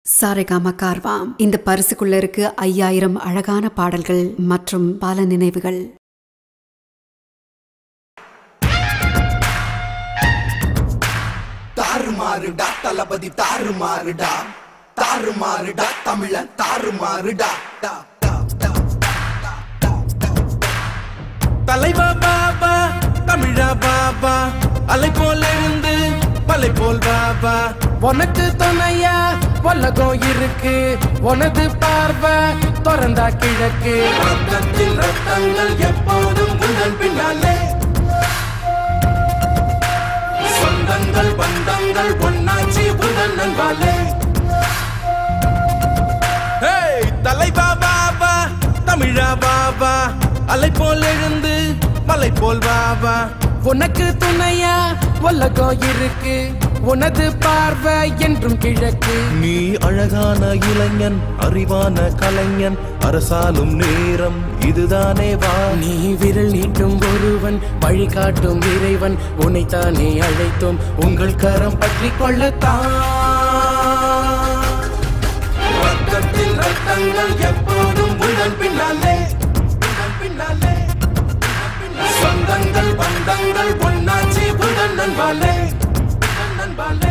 சாரேகாமா கார்வாம் இந்த பரிசுக்குள்ள இருக்கு ஐயாயிரம் அழகான பாடல்கள் மற்றும் பல நினைவுகள் தாறுமாறுடா தளபதி தாறுமாறுடா தாறுமாறுடா தமிழன் தாறுமாறுடா டா, டா, டா, டா, டா, டா. தலைவா பாபா தமிழா பாபா அலை போல் இருந்து மலை போல் பாபா உனக்கு துணையா உலகம் இருக்கு உனது பார்வை திறந்தா கிழக்கு ரத்தத்தில் ரத்தங்கள் எப்போதும் உங்கள் பின்னாலே சொந்தங்கள் பந்தங்கள் பொன்னாச்சி புதன் நண்பாலே ஹேய், தலைவா பாபா தமிழா பாபா அலை போல் எழுந்து மலை போல் பாபா உனக்கு துணையா உலகம் இருக்கு உனது பார்வை என்றும் கிழக்கு நீ அழகான இளைஞன் அறிவான கலைஞன் அரசாலும் நேரம் இதுதானே வா நீ விரல் நீட்டும் ஒருவன் வழிகாட்டும் இறைவன் உன்னைத்தானே அழைத்தோம் உங்கள் கரம் பற்றி கொள்ளத்தான் ரத்தத்தில் ரத்தங்கள் எப்போதும் உங்கள் பின்னாலே உங்கள் பின்னாலே சொந்தங்கள் பந்தங்கள் பொன்னாச்சி புதன் நண்பாலே புதன் நண்பாலே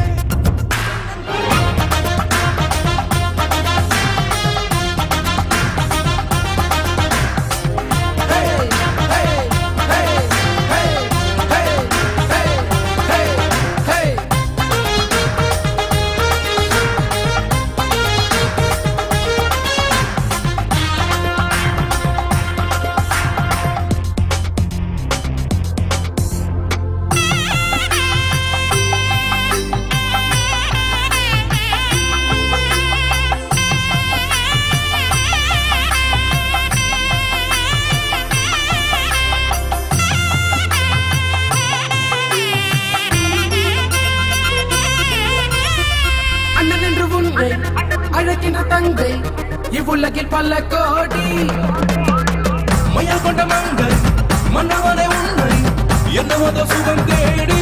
அண்ணன் என்று உன்னை அழைக்கின்ற தங்கை இவ்வுலகில் பல கோடி மையல் கொண்ட மங்கள் மன்னவனை உன்னை என்னவத சுகம் தேடி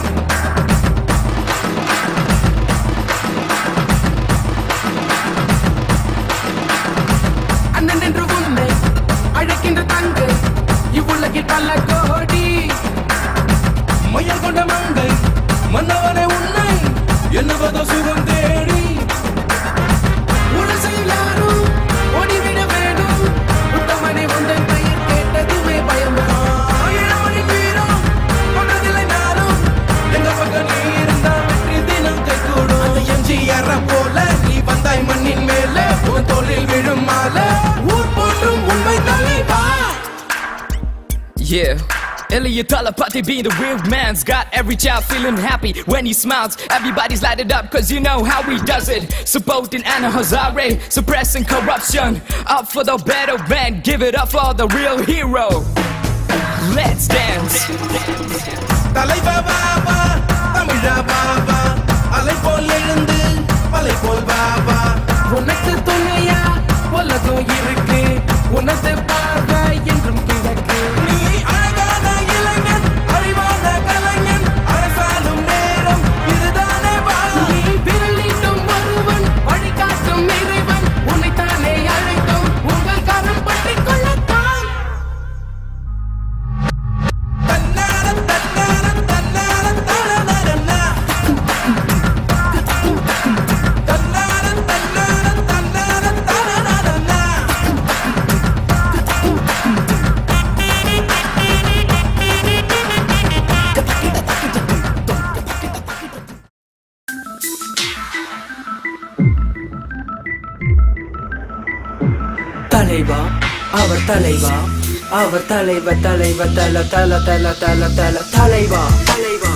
அண்ணன் என்று உன்னை அழைக்கின்ற தங்கை இவ்வுலகில் பல கோடி மையல் கொண்ட மங்கை மன்னவனை உன்னை என்னவத சுகம் தேடி உரசை யாரும் ஓடிவிட வேணும் உத்தமனை உந்தன் பெயர் கேட்டதுமே பயமா இளமணி வீரம் கொண்டதில்லை நானும் எங்க பக்கம் நீ இருந்தா வெற்றி தினம் கைகூடும் அந்த எம்ஜிஆர் போல நீ வந்தாய் மண்ணின் மேல உன் தோளில் விழும் மாலை ஊர் போற்றும் உண்மை தலைவா Yeah. Elliot Talapati being the real man's got every child feeling happy when he smiles. Everybody's lighted up cause you know how he does it. Supporting Anna Hazare, suppressing corruption. Up for the better man, give it up for the real hero. Let's dance. தலைவா பாபா தமிழா பாபா அலை போல் எழுந்து மலை போல் பாபா உனக்கு துணையா உலகம் இருக்கு உனது பார்வை என்றும் கிழக்கு நீ அழகான இளைஞன் அறிவான கலைஞன் அரசாலும் நேரம் இதுதானே வா நீ விரல் நீட்டும் ஒருவன் வழிகாட்டும் இறைவன் உன்னைத்தானே அழைத்தோம் உங்கள் கரம் பற்றிக் கொள்ளத்தான் தன்னார தன்னார தன்னார தனனனனா. தன்னார தன்னார தன்னார தனனனனா. தலைவா அவர் தலைவா அவர் தலைவா தலைவா தல தல தல தல தல தலைவா தலைவா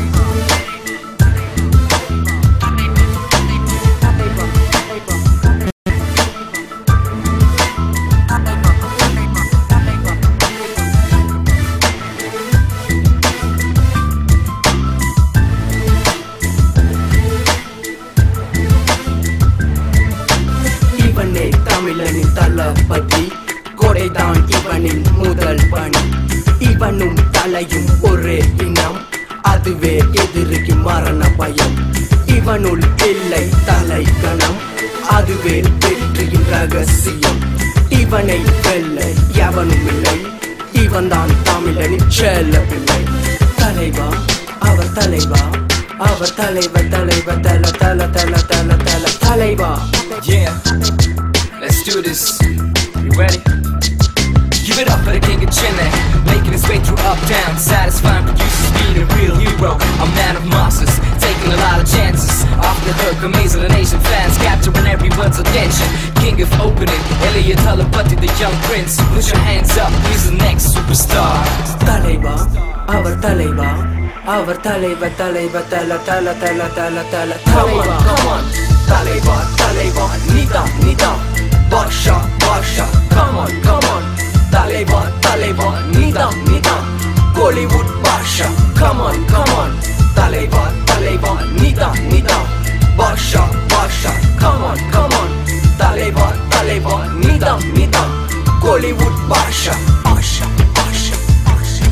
இவனே தமிழனின் தளபதி கொடைதான் இவனின் முதல் பணி இவனும் தலையும் ஒரே இனம் அதுவே எதிரிக்கு மரண பயம் இவனுள் இல்லை தலைக்கணம் அதுவே வெற்றியின் ரகசியம் இவனை வெல்ல எவனும் இல்லை இவன் தான் தமிழனின் செல்ல பிள்ளை தலைவா அவர் தலைவா அவர் தலைவர் தலைவர் தல தல தல தல தல தலைவா Yeah, let's do this. You ready? Give it up for the king of Chennai, making his way through uptown, satisfying producers, being a real hero. A man of monsters, taking a lot of chances. Off the hook, amazing the nation fans, capturing everyone's attention. King of opening, Elliot Talapati, the young prince. Put your hands up, he's the next superstar. தலைவா அவர் தலைவா அவர் தலைவர் தலைவர் தல தல தல தல தல தலைவா தலைவா தலைவா நிதா நிதா பாஷா பாஷா கமான் கமான் தலைவா தலைவா நிதா நிதா கோலிவுட் பாஷா கமான் கமான் தலைவா தலைவா நிதா நிதா பாஷா பாஷா கமான் கமான் தலைவா தலைவா நிதா நிதா கோலிவுட் பாஷா பாஷா பாஷா பாஷா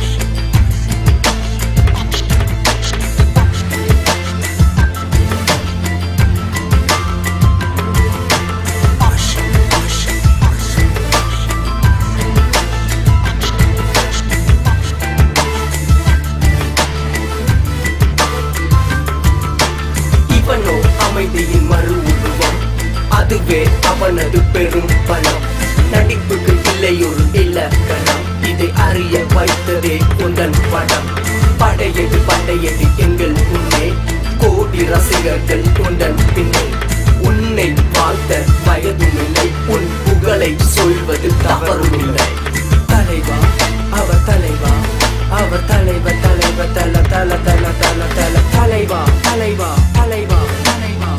பாஷா பாஷா இவனோ அமைதியின் மறு உருவம் அதுவே அவனது பெரும் பலம் நடிப்புக்கு இல்லையொரு இலக்கணம் இதை அறிய வைத்ததே உந்தன் படம் படையெடு படையெடு எங்கள் முன்னே கோடி ரசிகர்கள் உந்தன் பின்னே உன்னை வாழ்த்த வயதுமில்லை உன் புகழை சொல்வது தவறுமில்லை தலைவா அவர் தலைவா அவர் தலைவர் தலைவர் தல தல தல தல தல தலைவா தலைவா தலைவா தலைவா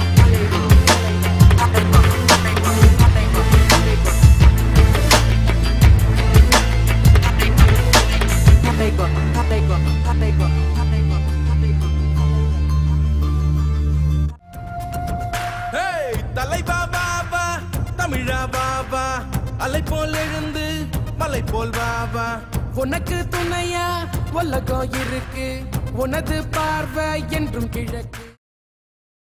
Hey, தலைவா பாபா தமிழா பாபா அலை போல் எழுந்து மலை போல் பாபா உனக்கு துணையா உலகம் இருக்கு உனது பார்வை என்றும் கிழக்கு